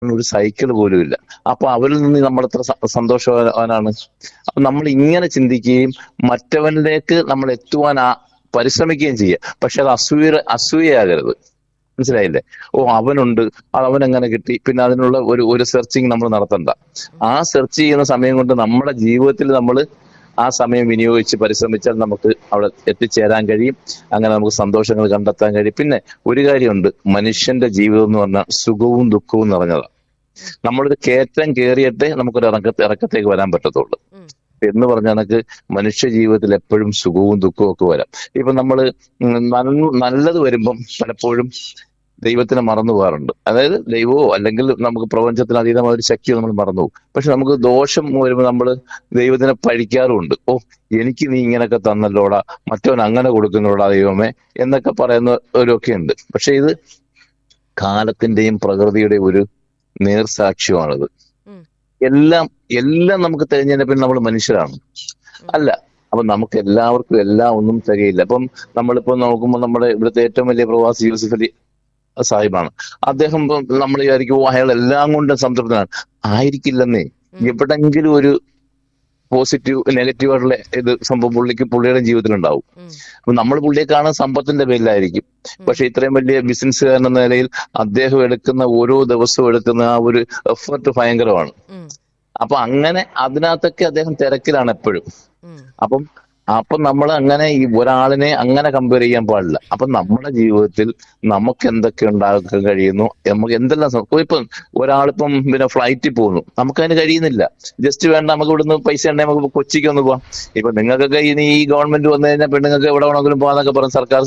ഒരു സൈക്കിൾ പോലും ഇല്ല അപ്പൊ അവരിൽ നിന്ന് നമ്മൾ എത്ര സ- സന്തോഷവാനാണ് അപ്പൊ നമ്മൾ ഇങ്ങനെ ചിന്തിക്കുകയും മറ്റവനിലേക്ക് നമ്മൾ എത്തുവാൻ ആ പരിശ്രമിക്കുകയും ചെയ്യുക പക്ഷെ അത് അസൂയ അസൂയയാകരുത് മനസ്സിലായില്ലേ ഓ അവനുണ്ട് അത് അവൻ എങ്ങനെ കിട്ടി പിന്നെ അതിനുള്ള ഒരു ഒരു സെർച്ചിങ് നമ്മൾ നടത്തണ്ട ആ സെർച്ച് ചെയ്യുന്ന സമയം കൊണ്ട് നമ്മുടെ ജീവിതത്തിൽ നമ്മൾ ആ സമയം വിനിയോഗിച്ച് പരിശ്രമിച്ചാൽ നമുക്ക് അവിടെ എത്തിച്ചേരാൻ കഴിയും അങ്ങനെ നമുക്ക് സന്തോഷങ്ങൾ കണ്ടെത്താൻ കഴിയും പിന്നെ ഒരു കാര്യമുണ്ട് മനുഷ്യന്റെ ജീവിതം എന്ന് പറഞ്ഞാൽ സുഖവും ദുഃഖവും നിറഞ്ഞതാണ് നമ്മളൊരു കയറ്റം കയറിയിട്ടേ നമുക്കൊരു ഇറക്കത്തെ ഇറക്കത്തേക്ക് വരാൻ പറ്റത്തുള്ളൂ ഉം. എന്ന് പറഞ്ഞ കണക്ക് മനുഷ്യ ജീവിതത്തിൽ എപ്പോഴും സുഖവും ദുഃഖവും ഒക്കെ വരാം ഇപ്പൊ നമ്മള് ഉം നൽ- നല്ലത് വരുമ്പം പലപ്പോഴും ദൈവത്തിനെ മറന്നു പോകാറുണ്ട് അതായത് ദൈവമോ അല്ലെങ്കിൽ നമുക്ക് പ്രപഞ്ചത്തിന് അതീതമായ ഒരു ശക്തിയോ നമ്മൾ മറന്നു പോകും പക്ഷെ നമുക്ക് ദോഷം വരുമ്പോൾ നമ്മൾ ദൈവത്തിനെ പഴിക്കാറുമുണ്ട് ഓ എനിക്ക് നീ ഇങ്ങനൊക്കെ തന്നല്ലോടാ മറ്റവൻ അങ്ങനെ കൊടുക്കുന്നോടാ ദൈവമേ എന്നൊക്കെ പറയുന്നവരൊക്കെ ഉണ്ട് പക്ഷെ ഇത് കാലത്തിന്റെയും പ്രകൃതിയുടെയും ഒരു നേർസാക്ഷ്യമാണിത് ഉം. എല്ലാം എല്ലാം നമുക്ക് തിരഞ്ഞതിന്റെ പിന്നെ നമ്മൾ മനുഷ്യരാണ് അല്ല അപ്പൊ നമുക്ക് എല്ലാവർക്കും എല്ലാം ഒന്നും തികയില്ല അപ്പം നമ്മളിപ്പോ നോക്കുമ്പോൾ നമ്മുടെ ഇവിടുത്തെ ഏറ്റവും വലിയ പ്രവാസി യൂസുഫ് അലി സാഹിബാണ് അദ്ദേഹം ഇപ്പം നമ്മൾ വിചാരിക്കും "ഓ, അയാൾ എല്ലാം കൊണ്ടും സംതൃപ്തനാണ് ആയിരിക്കില്ലെന്നേ ഉം. എവിടെങ്കിലും ഒരു പോസിറ്റീവ് നെഗറ്റീവ് ആയിട്ടുള്ള ഇത് സംഭവം പുള്ളിക്ക് പുള്ളിയുടെ ജീവിതത്തിൽ ഉണ്ടാവും ഉം. അപ്പൊ നമ്മൾ പുള്ളിയെ കാണാൻ സമ്പത്തിന്റെ പേരിലായിരിക്കും പക്ഷെ ഇത്രയും വലിയ ബിസിനസ്സുകാരൻ എന്ന നിലയിൽ അദ്ദേഹം എടുക്കുന്ന ഓരോ ദിവസവും എടുക്കുന്ന ആ ഒരു എഫർട്ട് ഭയങ്കരമാണ് ഉം. അപ്പൊ അങ്ങനെ അതിനകത്തൊക്കെ അദ്ദേഹം തിരക്കിലാണ് എപ്പോഴും ഉം. അപ്പം അപ്പൊ നമ്മൾ അങ്ങനെ ഈ ഒരാളിനെ അങ്ങനെ കമ്പയർ ചെയ്യാൻ പാടില്ല അപ്പൊ നമ്മുടെ ജീവിതത്തിൽ നമുക്ക് എന്തൊക്കെ ഉണ്ടാക്കാൻ കഴിയുന്നു നമുക്ക് എന്തെല്ലാം സം- ഇപ്പം ഒരാളിപ്പം പിന്നെ ഫ്ലൈറ്റിൽ പോകുന്നു നമുക്ക് കഴിയുന്നില്ല ജസ്റ്റ് വേണ്ട നമുക്ക് ഇവിടുന്ന് പൈസ ഉണ്ടെങ്കിൽ നമുക്ക് കൊച്ചിക്ക് ഒന്ന് പോവാം ഇപ്പൊ നിങ്ങൾക്കൊക്കെ ഇനി ഈ ഗവൺമെന്റ് വന്നു കഴിഞ്ഞാൽ പെണ്ണുങ്ങൾക്ക് എവിടെ വേണമെങ്കിലും പോകാന്നൊക്കെ പറഞ്ഞ് സർക്കാർ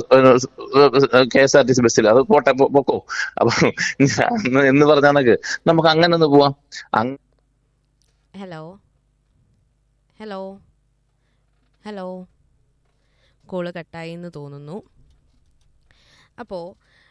K S R T C ബസ്സിൽ അത് പോട്ടെ പോ- പൊക്കോ അപ്പൊ ഞാൻ എന്ന് പറഞ്ഞ കണക്ക് നമുക്ക് അങ്ങനെ ഒന്ന് പോവാം അങ്ങ് ഹലോ ഹലോ ഹലോ കോള് കട്ടായി എന്ന് തോന്നുന്നു അപ്പോൾ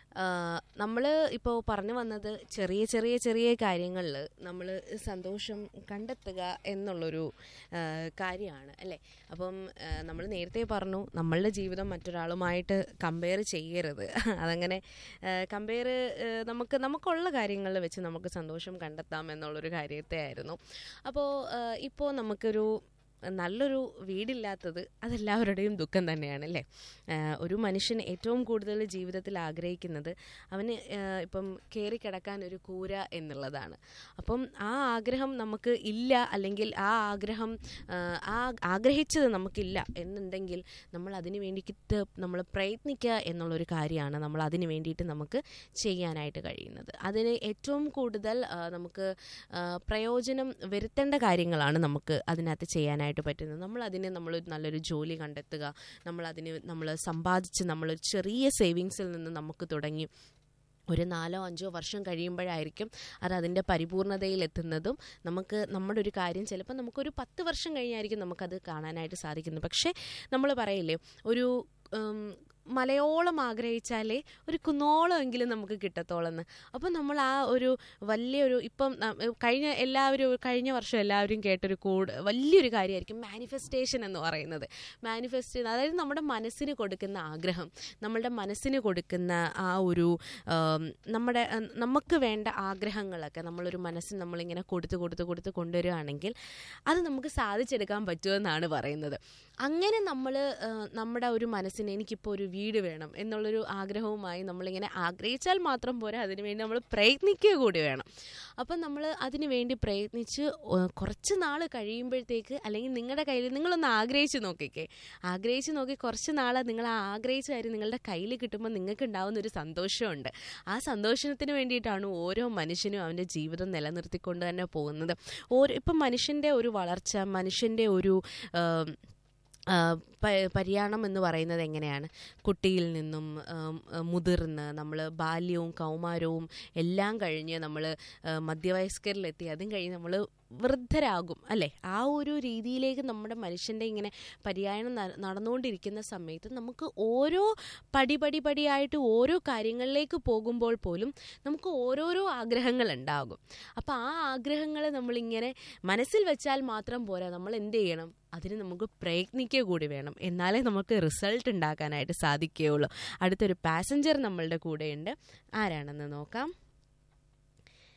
നമ്മൾ ഇപ്പോൾ പറഞ്ഞു വന്നത് ചെറിയ ചെറിയ ചെറിയ കാര്യങ്ങളിൽ നമ്മൾ സന്തോഷം കണ്ടെത്തുക എന്നുള്ളൊരു ആ, കാര്യമാണ് അല്ലേ അപ്പം നമ്മൾ നേരത്തെ പറഞ്ഞു നമ്മളുടെ ജീവിതം മറ്റൊരാളുമായിട്ട് കമ്പയർ ചെയ്യരുത് അതങ്ങനെ കമ്പയർ നമുക്ക് നമുക്കുള്ള കാര്യങ്ങളിൽ വെച്ച് നമുക്ക് സന്തോഷം കണ്ടെത്താം എന്നുള്ളൊരു കാര്യത്തെ ആയിരുന്നു അപ്പോൾ ഇപ്പോൾ നമുക്കൊരു നല്ലൊരു വീടില്ലാത്തത് അതെല്ലാവരുടെയും ദുഃഖം തന്നെയാണ് അല്ലേ ആഹ് ഒരു മനുഷ്യൻ ഏറ്റവും കൂടുതൽ ജീവിതത്തിൽ ആഗ്രഹിക്കുന്നത് അവന് ആഹ് ഇപ്പം കയറി കിടക്കാൻ ഒരു കൂര എന്നുള്ളതാണ് അപ്പം ആ ആഗ്രഹം നമുക്ക് ഇല്ല അല്ലെങ്കിൽ ആ ആഗ്രഹം ആഹ് ആ ആഗ്രഹിച്ചത് നമുക്കില്ല എന്നുണ്ടെങ്കിൽ നമ്മൾ അതിന് വേണ്ടിയിട്ട് നമ്മൾ പ്രയത്നിക്കുക എന്നുള്ളൊരു കാര്യമാണ് നമ്മൾ അതിന് വേണ്ടിയിട്ട് നമുക്ക് ചെയ്യാനായിട്ട് കഴിയുന്നത് അതിന് ഏറ്റവും കൂടുതൽ ആഹ് നമുക്ക് ആഹ് പ്രയോജനം വരുത്തേണ്ട കാര്യങ്ങളാണ് നമുക്ക് അതിനകത്ത് ചെയ്യാനായിട്ട് പറ്റുന്നത് നമ്മൾ അതിന് നമ്മൾ നല്ലൊരു ജോലി കണ്ടെത്തുക നമ്മൾ അതിന് നമ്മൾ സമ്പാദിച്ച് നമ്മൾ ചെറിയ സേവിങ്സിൽ നിന്ന് നമുക്ക് തുടങ്ങി ഒരു നാലോ അഞ്ചോ വർഷം കഴിയുമ്പോഴായിരിക്കും അത് അതിൻ്റെ പരിപൂർണതയിൽ എത്തുന്നതും നമുക്ക് നമ്മുടെ ഒരു കാര്യം ചിലപ്പോൾ നമുക്കൊരു പത്ത് വർഷം കഴിഞ്ഞായിരിക്കും നമുക്കത് കാണാനായിട്ട് സാധിക്കുന്നത് പക്ഷേ നമ്മൾ പറയില്ലേ ഒരു ഉം, മലയോളം ആഗ്രഹിച്ചാലേ ഒരു കുന്നോളം എങ്കിലും നമുക്ക് കിട്ടത്തോളെന്ന് അപ്പം നമ്മൾ ആ ഒരു വലിയൊരു ഇപ്പം ന- കഴിഞ്ഞ എല്ലാവരും കഴിഞ്ഞ വർഷം എല്ലാവരും കേട്ടൊരു കൂട് വലിയൊരു കാര്യമായിരിക്കും മാനിഫെസ്റ്റേഷൻ എന്ന് പറയുന്നത് മാനിഫെസ്റ്റ് അതായത് നമ്മുടെ മനസ്സിന് കൊടുക്കുന്ന ആഗ്രഹം നമ്മളുടെ മനസ്സിന് കൊടുക്കുന്ന ആ ഒരു ആം, നമ്മുടെ ആ, നമുക്ക് വേണ്ട ആഗ്രഹങ്ങളൊക്കെ നമ്മളൊരു മനസ്സിന് നമ്മളിങ്ങനെ കൊടുത്ത് കൊടുത്ത് കൊടുത്ത് കൊണ്ടുവരികയാണെങ്കിൽ അത് നമുക്ക് സാധിച്ചെടുക്കാൻ പറ്റുമെന്നാണ് പറയുന്നത് അങ്ങനെ നമ്മൾ നമ്മുടെ ഒരു മനസ്സിന് എനിക്കിപ്പോൾ ഒരു വീട് വേണം എന്നുള്ളൊരു ആഗ്രഹവുമായി നമ്മളിങ്ങനെ ആഗ്രഹിച്ചാൽ മാത്രം പോരാ അതിനുവേണ്ടി നമ്മൾ പ്രയത്നിക്കുക കൂടി വേണം അപ്പം നമ്മൾ അതിനു വേണ്ടി പ്രയത്നിച്ച് ഒ- കുറച്ച് നാൾ കഴിയുമ്പോഴത്തേക്ക് അല്ലെങ്കിൽ നിങ്ങളുടെ കയ്യിൽ നിങ്ങളൊന്ന് ആഗ്രഹിച്ച് നോക്കിക്കേ ആഗ്രഹിച്ച് നോക്കി കുറച്ച് നാൾ നിങ്ങൾ ആ ആഗ്രഹിച്ച കാര്യം നിങ്ങളുടെ കയ്യിൽ കിട്ടുമ്പോൾ നിങ്ങൾക്ക് ഉണ്ടാവുന്ന ഒരു സന്തോഷമുണ്ട് ആ സന്തോഷത്തിന് വേണ്ടിയിട്ടാണ് ഓരോ മനുഷ്യനും അവൻ്റെ ജീവിതം നിലനിർത്തിക്കൊണ്ട് തന്നെ പോകുന്നത് ഓരോ ഇപ്പം മനുഷ്യൻ്റെ ഒരു വളർച്ച മനുഷ്യൻ്റെ ഒരു ആം, ആ, പ- പര്യാണം എന്ന് പറയുന്നത് എങ്ങനെയാണ് കുട്ടിയിൽ നിന്നും ആം, ആ, മുതിർന്ന് നമ്മൾ ബാല്യവും കൗമാരവും എല്ലാം കഴിഞ്ഞ് നമ്മൾ മധ്യവയസ്കരിലെത്തി അതും കഴിഞ്ഞ് നമ്മൾ വൃദ്ധരാകും അല്ലേ ആ ഒരു രീതിയിലേക്ക് നമ്മുടെ മനുഷ്യൻ്റെ ഇങ്ങനെ പര്യായണം ന- നടന്നുകൊണ്ടിരിക്കുന്ന സമയത്ത് നമുക്ക് ഓരോ പടി പടി പടിയായിട്ട് ഓരോ കാര്യങ്ങളിലേക്ക് പോകുമ്പോൾ പോലും നമുക്ക് ഓരോരോ ആഗ്രഹങ്ങൾ ഉണ്ടാകും അപ്പോൾ ആ ആഗ്രഹങ്ങൾ നമ്മളിങ്ങനെ മനസ്സിൽ വെച്ചാൽ മാത്രം പോരാ നമ്മൾ എന്ത് ചെയ്യണം അതിന് നമുക്ക് പ്രയത്നിക്കുക കൂടി വേണം എന്നാലേ നമുക്ക് റിസൾട്ട് ഉണ്ടാക്കാനായിട്ട് സാധിക്കുകയുള്ളൂ അടുത്തൊരു പാസഞ്ചർ നമ്മളുടെ കൂടെയുണ്ട് ആരാണെന്ന് നോക്കാം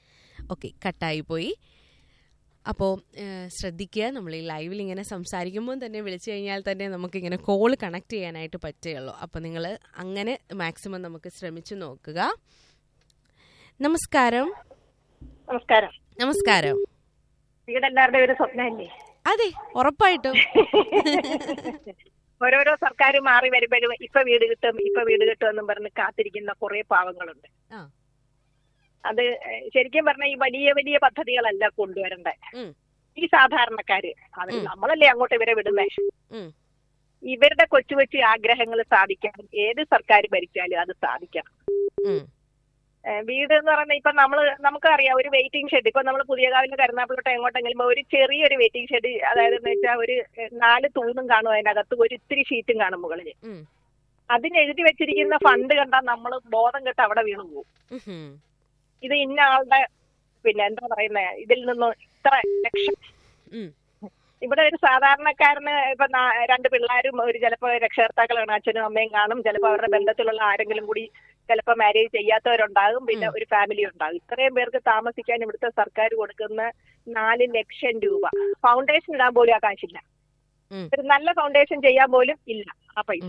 ഓക്കെ കട്ടായി പോയി അപ്പോൾ ശ്രദ്ധിക്കുക നമ്മൾ ഈ ലൈവിൽ ഇങ്ങനെ സംസാരിക്കുമ്പോൾ തന്നെ വിളിച്ചു കഴിഞ്ഞാൽ തന്നെ നമുക്കിങ്ങനെ കോൾ കണക്ട് ചെയ്യാനായിട്ട് പറ്റുകയുള്ളൂ അപ്പോൾ നിങ്ങൾ അങ്ങനെ മാക്സിമം നമുക്ക് ശ്രമിച്ചു നോക്കുക നമസ്കാരം നമസ്കാരം നമസ്കാരം വീടെല്ലാവരുടെ ഒരു സ്വപ്നമല്ലേ അതെ ഉറപ്പായിട്ടും ഓരോരോ സർക്കാർ മാറി വരുമ്പോഴും ഇപ്പൊ വീട് കിട്ടും ഇപ്പൊ വീട് കിട്ടും എന്നും പറഞ്ഞ് കാത്തിരിക്കുന്ന കുറെ പാവങ്ങളുണ്ട് ആ. അത് ഏഹ്, ശരിക്കും പറഞ്ഞാൽ ഈ വലിയ വലിയ പദ്ധതികളല്ല കൊണ്ടുവരണ്ടേ ഉം, ഈ സാധാരണക്കാര് അവർ ഉം. നമ്മളല്ലേ അങ്ങോട്ട് ഇവരെ വിടുന്നേ ഉം, ഇവരുടെ കൊച്ചു കൊച്ചു ആഗ്രഹങ്ങൾ സാധിക്കാൻ ഏത് സർക്കാർ ഭരിച്ചാലും അത് സാധിക്കണം ഉം, ഏഹ് വീട് എന്ന് പറയുന്നത് ഇപ്പൊ നമ്മള് നമുക്കറിയാം ഒരു വെയിറ്റിംഗ് ഷെഡ് ഇപ്പൊ നമ്മൾ പുതിയ കാവിലെ കരുനാപ്പിലോട്ട് എങ്ങോട്ടെങ്കിലും ഒരു ചെറിയൊരു വെയിറ്റിംഗ് ഷെഡ് അതായത് എന്ന് വെച്ചാൽ ഒരു ഏഹ്, നാല് തൂണും കാണും അതിനകത്ത് ഒരു ഇത്തിരി ഷീറ്റും കാണും മുകളിൽ ഉം, അതിന് എഴുതി വെച്ചിരിക്കുന്ന ഫണ്ട് കണ്ടാൽ നമ്മൾ ബോധം കെട്ട് അവിടെ വീണു പോകും ഉം, ഇത് ഇന്ന ആളുടെ പിന്നെ എന്താ പറയുന്നത് ഇതിൽ നിന്ന് ഇത്ര ലക്ഷം ഉം, ഇവിടെ ഒരു സാധാരണക്കാരന് ഇപ്പൊ നാ- രണ്ട് പിള്ളേരും ഒരു ചിലപ്പോ രക്ഷകർത്താക്കളാണ് അച്ഛനും അമ്മയും കാണും ചിലപ്പോ അവരുടെ ബന്ധത്തിലുള്ള ആരെങ്കിലും കൂടി ചിലപ്പോ മാരേജ് ചെയ്യാത്തവരുണ്ടാകും പിന്നെ ഒരു ഫാമിലി ഉണ്ടാകും ഇത്രയും പേർക്ക് താമസിക്കാൻ ഇവിടുത്തെ സർക്കാർ കൊടുക്കുന്ന നാല് ലക്ഷം രൂപ ഫൗണ്ടേഷൻ ഇടാൻ പോലും ആ കാശില്ല ഉം. ഒരു നല്ല ഫൗണ്ടേഷൻ ചെയ്യാൻ പോലും ഇല്ല ആ പൈസ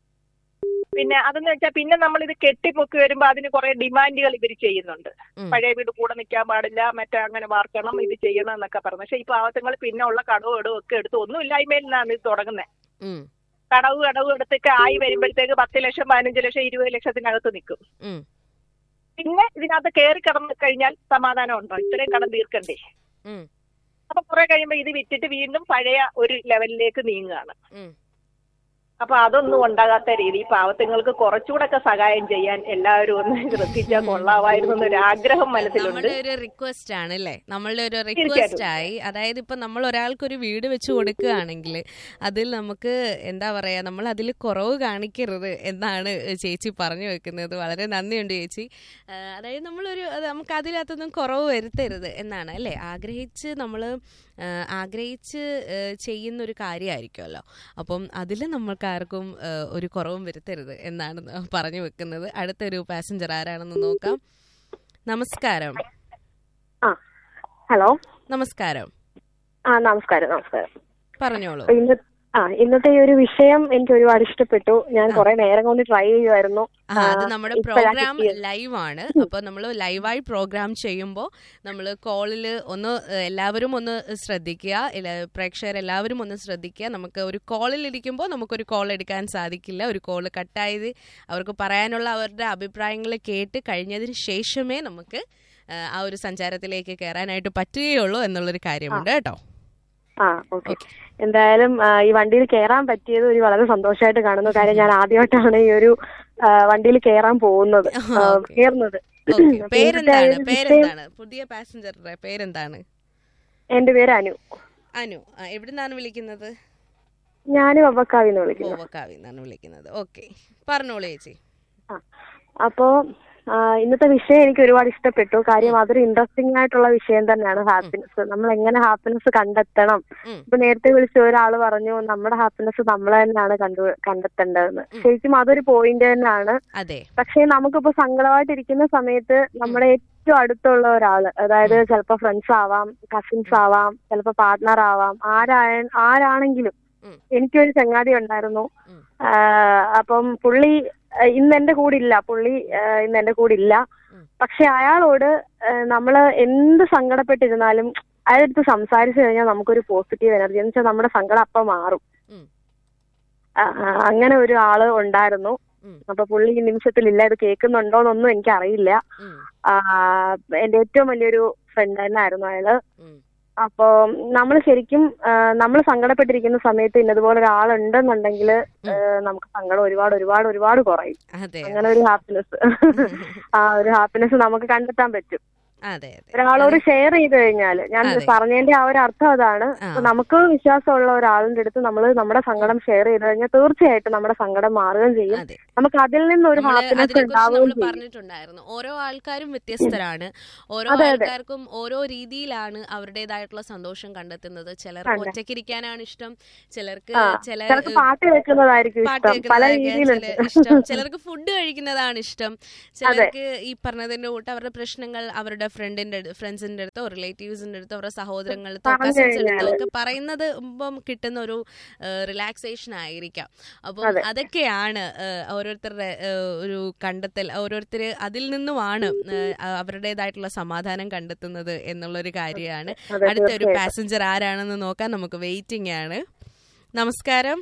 പിന്നെ അതെന്ന് വെച്ചാൽ പിന്നെ നമ്മൾ ഇത് കെട്ടിപ്പൊക്കി വരുമ്പോ അതിന് കുറെ ഡിമാൻഡുകൾ ഇവർ ചെയ്യുന്നുണ്ട് ഉം. പഴയ വീട് കൂടെ നിൽക്കാൻ പാടില്ല മറ്റേ അങ്ങനെ വാർക്കണം ഇത് ചെയ്യണം എന്നൊക്കെ പറഞ്ഞു പക്ഷെ ഈ പാവത്തങ്ങൾ പിന്നെ ഉള്ള കടവും ഇടവും ഒക്കെ എടുത്ത് ഒന്നുമില്ലായ്മയിൽ നിന്നാണ് ഇത് തുടങ്ങുന്നത് ഉം, കടവ് കടവ് എടുത്തൊക്കെ ആയി വരുമ്പോഴത്തേക്ക് പത്ത് ലക്ഷം പതിനഞ്ച് ലക്ഷം ഇരുപത് ലക്ഷത്തിനകത്ത് നിൽക്കും ഉം, പിന്നെ ഇതിനകത്ത് കയറി കടന്നു കഴിഞ്ഞാൽ സമാധാനം ഉണ്ടോ ഇത്രയും കടം തീർക്കണ്ടേ ഉം, അപ്പൊ കുറെ കഴിയുമ്പോൾ ഇത് വിറ്റിട്ട് വീണ്ടും പഴയ ഒരു ലെവലിലേക്ക് നീങ്ങുകയാണ് ഉം. അപ്പൊ അതൊന്നും ഉണ്ടാകാത്ത രീതി പാവത്തുങ്ങൾക്ക് കുറച്ചുകൂടെ ഒക്കെ സഹായം ചെയ്യാൻ എല്ലാവരും ഒന്ന് ശ്രദ്ധിച്ചാൽ കൊള്ളാമായിരുന്നു എന്നൊരു ആഗ്രഹം മനസ്സിലുണ്ട് നമ്മളുടെ ഒരു റിക്വസ്റ്റ് ആണ് അല്ലേ നമ്മളുടെ ഒരു തീർച്ചയായിട്ടും. റിക്വസ്റ്റ് ആയി അതായത് ഇപ്പൊ നമ്മൾ ഒരാൾക്ക് ഒരു വീട് വെച്ച് കൊടുക്കുകയാണെങ്കിൽ അതിൽ നമുക്ക് എന്താ പറയാ നമ്മൾ അതിൽ കുറവ് കാണിക്കരുത് എന്നാണ് ചേച്ചി പറഞ്ഞു വെക്കുന്നത് വളരെ നന്ദിയുണ്ട് ചേച്ചി ആ, അതായത് നമ്മളൊരു അത് നമുക്ക് അതിനകത്തൊന്നും കുറവ് വരുത്തരുത് എന്നാണ് അല്ലേ ആഗ്രഹിച്ച് നമ്മൾ ആഗ്രഹിച്ച് ആ, ചെയ്യുന്ന ഒരു കാര്യമായിരിക്കുമല്ലോ അപ്പം അതിൽ നമ്മൾക്ക് ആർക്കും ആ, ഒരു കുറവും വരുത്തരുത് എന്നാണ് പറഞ്ഞു വെക്കുന്നത് അടുത്തൊരു പാസഞ്ചർ ആരാണെന്ന് നോക്കാം നമസ്കാരം ആ ഹലോ നമസ്കാരം ആ നമസ്കാരം നമസ്കാരം പറഞ്ഞോളൂ ഇന്ന് ആ ഇന്നത്തെ ഈ ഒരു വിഷയം എനിക്ക് ഒരുപാട് ഇഷ്ടപ്പെട്ടു ഞാൻ കുറെ നേരം കൊണ്ട് ട്രൈ ചെയ്യുമായിരുന്നു ആ അത് നമ്മുടെ ഇപ്പഴാ പ്രോഗ്രാം കിട്ടിയത്. ലൈവ് ആണ് അപ്പൊ നമ്മൾ ലൈവായി പ്രോഗ്രാം ചെയ്യുമ്പോൾ നമ്മൾ കോളിൽ ഒന്ന് ഏഹ്, എല്ലാവരും ഒന്ന് ശ്രദ്ധിക്കുക ഇല്ല, പ്രേക്ഷകർ എല്ലാവരും ഒന്ന് ശ്രദ്ധിക്കുക നമുക്ക് ഒരു കോളിൽ ഇരിക്കുമ്പോൾ നമുക്കൊരു കോൾ എടുക്കാൻ സാധിക്കില്ല ഒരു കോൾ കട്ടായത് അവർക്ക് പറയാനുള്ള അവരുടെ അഭിപ്രായങ്ങൾ കേട്ട് കഴിഞ്ഞതിന് ശേഷമേ നമുക്ക് ഏഹ്, ആ ഒരു സഞ്ചാരത്തിലേക്ക് കയറാനായിട്ട് പറ്റുകയുള്ളൂ എന്നുള്ളൊരു കാര്യമുണ്ട് കേട്ടോ ആ ഓക്കെ എന്തായാലും ആ, ഈ വണ്ടിയിൽ കയറാൻ പറ്റിയത് ഒരു വളരെ സന്തോഷമായിട്ട് കാണുന്നു കാര്യം ഞാൻ ആദ്യമായിട്ടാണ് ഈ ഒരു ആ, വണ്ടിയിൽ കയറാൻ പോകുന്നത് ആ, ഓക്കേ. കയറുന്നത് ഓക്കെ അപ്പൊ ഇന്നത്തെ ആ പേരെന്താണ് ഒരു വിഷയം- പേരെന്താണ് പുതിയ പാസഞ്ചറുടെ പേരെന്താണ് എന്റെ പേര് അനു അനു ആ, എവിടുന്നാണ് വിളിക്കുന്നത് ഞാനും അബക്കാവിന്ന് വിളിക്കുന്നു ഗോവക്കാവിൽ നിന്നാണ് വിളിക്കുന്നത് ഓക്കെ പറഞ്ഞോളൂ ചേച്ചി ആ അപ്പോ ആ, ഇന്നത്തെ വിഷയം എനിക്ക് ഒരുപാട് ഇഷ്ടപ്പെട്ടു കാര്യം അതൊരു ഇൻട്രസ്റ്റിംഗ് ആയിട്ടുള്ള വിഷയം തന്നെയാണ് ഹാപ്പിനെസ് നമ്മൾ എങ്ങനെ ഹാപ്പിനെസ് കണ്ടെത്തണം ഉം. ഇപ്പൊ നേരത്തെ വിളിച്ച ഒരാൾ പറഞ്ഞു നമ്മുടെ ഹാപ്പിനെസ് നമ്മൾ തന്നെയാണ് കണ്ടു കണ്ടെത്തേണ്ടതെന്ന് ശരിക്കും അതൊരു പോയിന്റ് തന്നെയാണ് അതെ പക്ഷേ നമുക്കിപ്പോ സങ്കടമായിട്ടിരിക്കുന്ന സമയത്ത് നമ്മുടെ ഏറ്റവും അടുത്തുള്ള ഒരാള് അതായത് ചിലപ്പോ ഫ്രണ്ട്സ് ആവാം കസിൻസ് ആവാം ചിലപ്പോ പാർട്ട്ണർ ആവാം ആരായ ആരാണെങ്കിലും ഉം. എനിക്കൊരു ചങ്ങാതി ഉണ്ടായിരുന്നു ഉം. ആ, അപ്പം പുള്ളി ആ, ഇന്ന് എന്റെ കൂടെ ഇല്ല പുള്ളി ആ, ഇന്ന് എന്റെ കൂടെ ഇല്ല ഉം. പക്ഷെ അയാളോട് ആ, നമ്മള് എന്ത് സങ്കടപ്പെട്ടിരുന്നാലും അയാളടുത്ത് സംസാരിച്ചു കഴിഞ്ഞാൽ നമുക്കൊരു പോസിറ്റീവ് എനർജി എന്ന് വെച്ചാൽ നമ്മുടെ സങ്കടം അപ്പം മാറും ഉം. ആ, ആ, അങ്ങനെ ഒരു ആള് ഉണ്ടായിരുന്നു ഉം. അപ്പൊ പുള്ളി ഈ നിമിഷത്തിലില്ല ഇത് കേൾക്കുന്നുണ്ടോന്നൊന്നും എനിക്കറിയില്ല ഉം, ആ, എന്റെ ഏറ്റവും വലിയൊരു ഫ്രണ്ട് തന്നെയായിരുന്നു അയാള് ഉം, അപ്പോ നമ്മൾ ശരിക്കും നമ്മൾ സങ്കടപ്പെട്ടിരിക്കുന്ന സമയത്ത് ഇന്നതുപോലെ ഒരാളുണ്ടെന്നുണ്ടെങ്കിൽ നമുക്ക് സങ്കടം ഒരുപാട് ഒരുപാട് ഒരുപാട് കുറയും അതെ അങ്ങനെ ഒരു ഹാപ്പിനെസ് ആ ഒരു ഹാപ്പിനെസ് നമുക്ക് കണ്ടെത്താൻ പറ്റും അതെ അതെ ഒരാളോട് ഷെയർ ചെയ്ത് കഴിഞ്ഞാൽ ഞാൻ അതെ. പറഞ്ഞതിന്റെ ആ ഒരു അർത്ഥം അതാണ് ആ. അപ്പൊ നമുക്ക് വിശ്വാസമുള്ള ഒരാളിന്റെ അടുത്ത് നമ്മൾ നമ്മുടെ സങ്കടം ഷെയർ ചെയ്ത് കഴിഞ്ഞാൽ തീർച്ചയായിട്ടും നമ്മുടെ സങ്കടം മാറുകയും ചെയ്യും അതെ നമുക്ക് അതിൽ നിന്ന് ഒരു നമ്മള് ഹാപ്പിനെസ് അതിനെക്കുറിച്ച് നമ്മൾ ഉണ്ടാവുകയും ചെയ്യും പറഞ്ഞിട്ടുണ്ടായിരുന്നു ഓരോ ആൾക്കാരും വ്യത്യസ്തരാണ് ഓരോ അതെ, അതെ. ആൾക്കാർക്കും ഓരോ രീതിയിലാണ് അവരുടേതായിട്ടുള്ള സന്തോഷം കണ്ടെത്തുന്നത് ചിലർക്ക് അതെ. ഒറ്റയ്ക്കിരിക്കാനാണ് ഇഷ്ടം ചിലർക്ക് ആ, ചില ചിലർക്ക് പാട്ട് കേൾക്കുന്നതായിരിക്കും പാട്ട് ഇഷ്ടം പല കേൾക്കുന്നതൊക്കെ രീതിയിലുണ്ട് ചില- ഇഷ്ടം ചിലർക്ക് ഫുഡ് കഴിക്കുന്നതാണ് ഇഷ്ടം ചിലർക്ക് ഈ പറഞ്ഞതിന്റെ കൂട്ട് അവരുടെ പ്രശ്നങ്ങൾ അവരുടെ ഫ്രണ്ടിന്റെ ഫ്രണ്ട്സിന്റെ അടുത്തോ റിലേറ്റീവ്സിന്റെ അടുത്തോ അവരുടെ സഹോദരങ്ങളടുത്തോ പറഞ്ഞു കസിൻസിന്റെ കഴിഞ്ഞാല്. അടുത്തോ ഒക്കെ പറയുന്നത് ഇപ്പം കിട്ടുന്ന ഒരു റിലാക്സേഷൻ ആയിരിക്കാം അപ്പം അതെ. അതൊക്കെയാണ് ഏഹ്, ഓരോരുത്തരുടെ ഏഹ്, ഒരു കണ്ടെത്തൽ ഓരോരുത്തർ അതിൽ നിന്നുമാണ് ഏഹ്, അവരുടേതായിട്ടുള്ള സമാധാനം കണ്ടെത്തുന്നത് എന്നുള്ളൊരു കാര്യമാണ് അതെ, അടുത്ത ഒരു തീർച്ചയായിട്ടും. പാസഞ്ചർ ആരാണെന്ന് നോക്കാൻ നമുക്ക് വെയിറ്റിംഗ് ആണ് നമസ്കാരം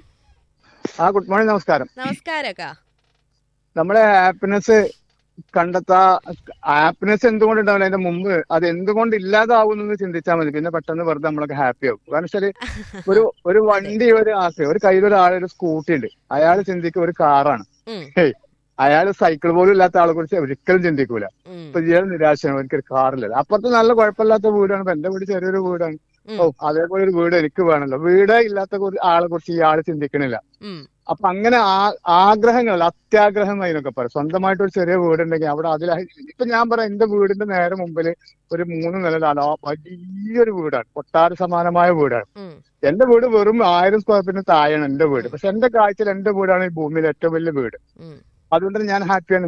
ആ ഗുഡ് മോർണിംഗ് നമസ്കാരം നമസ്കാരക്ക നമ്മളെ ഹാപ്പിനെസ് കണ്ടെത്താ ഹാപ്പിനെസ് എന്തുകൊണ്ട് ഉണ്ടാവില്ല അതിന്റെ മുമ്പ് അത് എന്തുകൊണ്ട് ഇല്ലാതാവുന്നു ചിന്തിച്ചാൽ മതി പിന്നെ പെട്ടെന്ന് വെറുതെ നമ്മളൊക്കെ ഹാപ്പി ആവും കാരണം വെച്ചാല് ഒരു ഒരു വണ്ടി ഒരു ആശയം ഒരു കയ്യിൽ ഒരാൾ ഒരു സ്കൂട്ടി ഉണ്ട് അയാൾ ചിന്തിക്കുക ഒരു കാറാണ് ഉം, ഹേയ് അയാൾ സൈക്കിൾ പോലും ഇല്ലാത്ത ആളെ കുറിച്ച് ഒരിക്കലും ചിന്തിക്കൂല ഉം, ഇപ്പൊ ഇയാൾ നിരാശയാണ് എനിക്കൊരു കാറില്ല അപ്പുറത്ത് നല്ല കുഴപ്പമില്ലാത്ത വീടാണ് ഇപ്പൊ എന്റെ വീട് ചെറിയൊരു വീടാണ് ഉം. ഓ അതേപോലെ ഒരു വീട് എനിക്ക് വേണമല്ലോ വീടേ ഇല്ലാത്ത കുറി- ആളെ കുറിച്ച് ഇയാൾ ചിന്തിക്കണില്ല ഉം, അപ്പൊ അങ്ങനെ ആ- ആഗ്രഹങ്ങൾ അത്യാഗ്രഹം അതിനൊക്കെ പറയും സ്വന്തമായിട്ട് ഒരു ചെറിയ വീടുണ്ടെങ്കിൽ അവിടെ അതിൽ ഇപ്പൊ ഞാൻ പറയാം എന്റെ വീടിന്റെ നേരെ മുമ്പിൽ ഒരു മൂന്ന് നിലയിലാണ് ആ വലിയൊരു വീടാണ് കൊട്ടാര സമാനമായ വീടാണ് ഉം, എന്റെ വീട് വെറും ആയിരം സ്ക്വയർ ഫീറ്റിന് താഴെയാണ് എന്റെ വീട് പക്ഷെ എന്റെ കാഴ്ചയിൽ എന്റെ വീടാണ് ഈ ഭൂമിയിൽ ഏറ്റവും വലിയ വീട് ഉം, അതുകൊണ്ട് ഞാൻ ഹാപ്പിയാണ്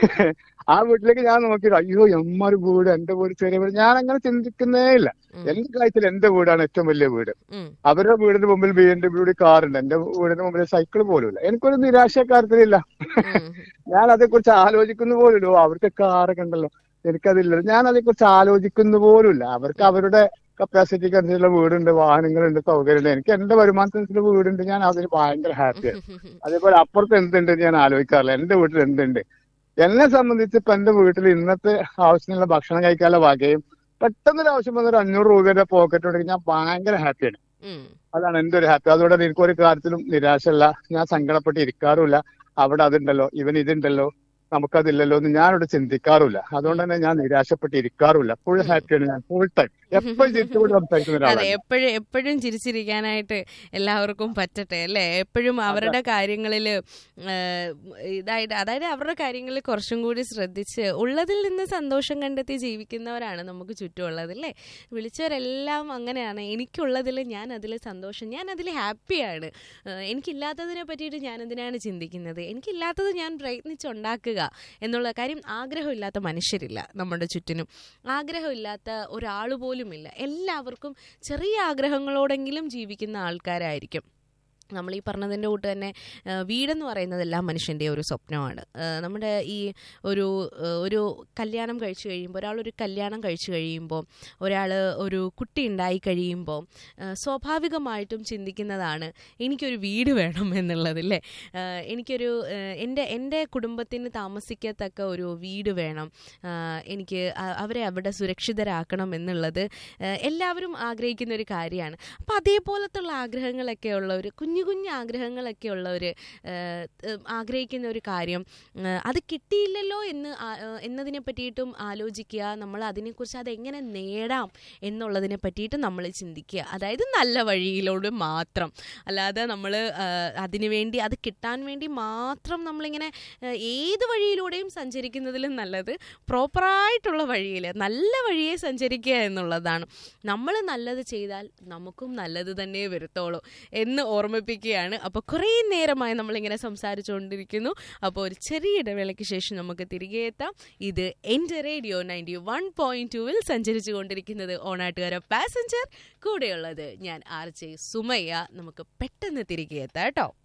ആ വീട്ടിലേക്ക് ഞാൻ നോക്കിയത് അയ്യോ എമ്മൊരു വീട് എന്റെ വീട് ചെറിയ വീട് ഞാൻ അങ്ങനെ ചിന്തിക്കുന്നേ ഇല്ല ഉം. എന്റെ കാഴ്ചയിൽ എന്റെ വീടാണ് ഏറ്റവും വലിയ വീട് ഉം, അവരുടെ വീടിന്റെ മുമ്പിൽ ബി എം ഡബ്ല്യു കാറുണ്ട് എന്റെ വീടിന്റെ മുമ്പിൽ സൈക്കിൾ പോലും ഇല്ല എനിക്കൊരു നിരാശക്കാര്യത്തിലില്ല ഉം, ഞാൻ അതേക്കുറിച്ച് ആലോചിക്കുന്ന പോലുമില്ലോ അവർക്ക് കാറൊക്കെ ഉണ്ടല്ലോ എനിക്കതില്ല ഞാൻ അതേക്കുറിച്ച് ആലോചിക്കുന്ന പോലുമില്ല അവർക്ക് അവരുടെ കപ്പാസിറ്റിക്ക് അനുസരിച്ചുള്ള വീടുണ്ട് വാഹനങ്ങളുണ്ട് സൗകര്യമുണ്ട് എനിക്ക് എന്റെ വരുമാനത്തിനനുസരിച്ചുള്ള വീടുണ്ട് ഞാൻ അതിന് ഭയങ്കര ഹാപ്പിയാണ് അതേപോലെ അപ്പുറത്ത് എന്തുണ്ട് എന്ന് ഞാൻ ആലോചിക്കാറില്ല എന്റെ വീട്ടിൽ എന്തുണ്ട് എന്നെ സംബന്ധിച്ച് ഇപ്പൊ എന്റെ വീട്ടിൽ ഇന്നത്തെ ആവശ്യത്തിനുള്ള ഭക്ഷണം കഴിക്കാനുള്ള വകയും പെട്ടെന്നൊരു ആവശ്യം വന്ന ഒരു അഞ്ഞൂറ് രൂപയുടെ പോക്കറ്റ് ഉണ്ടെങ്കിൽ ഞാൻ ഭയങ്കര ഹാപ്പിയാണ് ഉം, അതാണ് എന്റെ ഒരു ഹാപ്പി അതുകൊണ്ട് തന്നെ എനിക്കൊരു കാര്യത്തിലും നിരാശല്ല ഞാൻ സങ്കടപ്പെട്ട് ഇരിക്കാറുമില്ല അവിടെ അതുണ്ടല്ലോ ഇവൻ ഇതുണ്ടല്ലോ നമുക്കതില്ലല്ലോ എന്ന് ഞാനിവിടെ ചിന്തിക്കാറുമില്ല അതുകൊണ്ട് തന്നെ ഞാൻ നിരാശപ്പെട്ട് ഇരിക്കാറുമില്ല ഫുൾ ഹാപ്പിയാണ് ഞാൻ ഫുൾ ടൈം എപ്പോഴും ചിരിച്ചുകൊണ്ട് സംസാരിക്കുന്ന അതെ ഒരാളാണ് എപ്പോഴും എപ്പോഴും ചിരിച്ചിരിക്കാനായിട്ട് എല്ലാവർക്കും പറ്റട്ടെ അല്ലേ എപ്പോഴും അവരുടെ കാര്യങ്ങളിൽ ഇതായിട്ട് അതായത് അവരുടെ കാര്യങ്ങളിൽ കുറച്ചും കൂടി ശ്രദ്ധിച്ച് ഉള്ളതിൽ നിന്ന് സന്തോഷം കണ്ടെത്തി ജീവിക്കുന്നവരാണ് നമുക്ക് ചുറ്റുമുള്ളത് അല്ലേ വിളിച്ചവരെല്ലാം അങ്ങനെയാണ് എനിക്കുള്ളതിൽ ഞാൻ അതിൽ സന്തോഷം ഞാൻ അതിൽ ഹാപ്പിയാണ് ഏഹ് എനിക്കില്ലാത്തതിനെ പറ്റിയിട്ട് ഞാൻ എന്തിനാണ് ചിന്തിക്കുന്നത് എനിക്കില്ലാത്തത് ഞാൻ പ്രയത്നിച്ചുണ്ടാക്കുക എന്നുള്ള കാര്യം ആഗ്രഹമില്ലാത്ത മനുഷ്യരില്ല നമ്മുടെ ചുറ്റിനും ആഗ്രഹമില്ലാത്ത ഒരാൾ പോലുമില്ല എല്ലാവർക്കും ചെറിയ ആഗ്രഹങ്ങളോടെങ്കിലും ജീവിക്കുന്ന ആൾക്കാരായിരിക്കും നമ്മൾ ഈ പറഞ്ഞതിൻ്റെ കൂട്ട് തന്നെ ആ, വീടെന്ന് പറയുന്നത് എല്ലാ മനുഷ്യൻ്റെ ഒരു സ്വപ്നമാണ് ആ, നമ്മുടെ ഈ ഒരു ആ, ഒരു കല്യാണം കഴിച്ചു കഴിയുമ്പോൾ ഒരാളൊരു കല്യാണം കഴിച്ചു കഴിയുമ്പോൾ ഒരാൾ ഒരു കുട്ടി ഉണ്ടായി കഴിയുമ്പോൾ ആ, സ്വാഭാവികമായിട്ടും ചിന്തിക്കുന്നതാണ് എനിക്കൊരു വീട് വേണം എന്നുള്ളത് അല്ലേ ആ, എനിക്കൊരു ആ, എൻ്റെ എൻ്റെ കുടുംബത്തിന് താമസിക്കത്തക്ക ഒരു വീട് വേണം ആ, എനിക്ക് അ- അവരെ അവിടെ സുരക്ഷിതരാക്കണം എന്നുള്ളത് ആ, എല്ലാവരും ആഗ്രഹിക്കുന്ന ഒരു കാര്യമാണ് അപ്പോൾ അതേപോലത്തുള്ള ആഗ്രഹങ്ങളൊക്കെ ഉള്ളവർ കുഞ്ഞു കുഞ്ഞു ആഗ്രഹങ്ങളൊക്കെ ഉള്ളവർ ആഗ്രഹിക്കുന്ന ഒരു കാര്യം ആ, അത് കിട്ടിയില്ലല്ലോ എന്ന് ആ- ആ, എന്നതിനെ പറ്റിയിട്ടും ആലോചിക്കുക നമ്മൾ അതിനെക്കുറിച്ച് അതെങ്ങനെ നേടാം എന്നുള്ളതിനെ പറ്റിയിട്ട് നമ്മൾ ചിന്തിക്കുക അതായത് നല്ല വഴിയിലൂടെ മാത്രം അല്ലാതെ നമ്മൾ അതിനു വേണ്ടി അത് കിട്ടാൻ വേണ്ടി മാത്രം നമ്മളിങ്ങനെ ആ, ഏത് വഴിയിലൂടെയും സഞ്ചരിക്കുന്നതിലും നല്ലത് പ്രോപ്പറായിട്ടുള്ള വഴിയിൽ നല്ല വഴിയെ സഞ്ചരിക്കുക എന്നുള്ളതാണ് നമ്മൾ നല്ലത് ചെയ്താൽ നമുക്കും നല്ലത് തന്നെ വരുത്തോളൂ എന്ന് ഓർമ്മിപ്പിക്കുകയാണ് അപ്പോൾ കുറേ നേരമായി നമ്മളിങ്ങനെ സംസാരിച്ചുകൊണ്ടിരിക്കുന്നു അപ്പോൾ ഒരു ചെറിയ ഇടവേളയ്ക്ക് ശേഷം നമുക്ക് തിരികെ എത്താം ഇത് എൻ്റെ റേഡിയോ നയൻറ്റി വൺ പോയിന്റ് ടുവിൽ സഞ്ചരിച്ചു കൊണ്ടിരിക്കുന്നത് ഓണാട്ടുകാര പാസഞ്ചർ കൂടെയുള്ളത് ഞാൻ ആർ ജെ സുമയ്യ നമുക്ക് പെട്ടെന്ന് തിരികെ എത്താം കേട്ടോ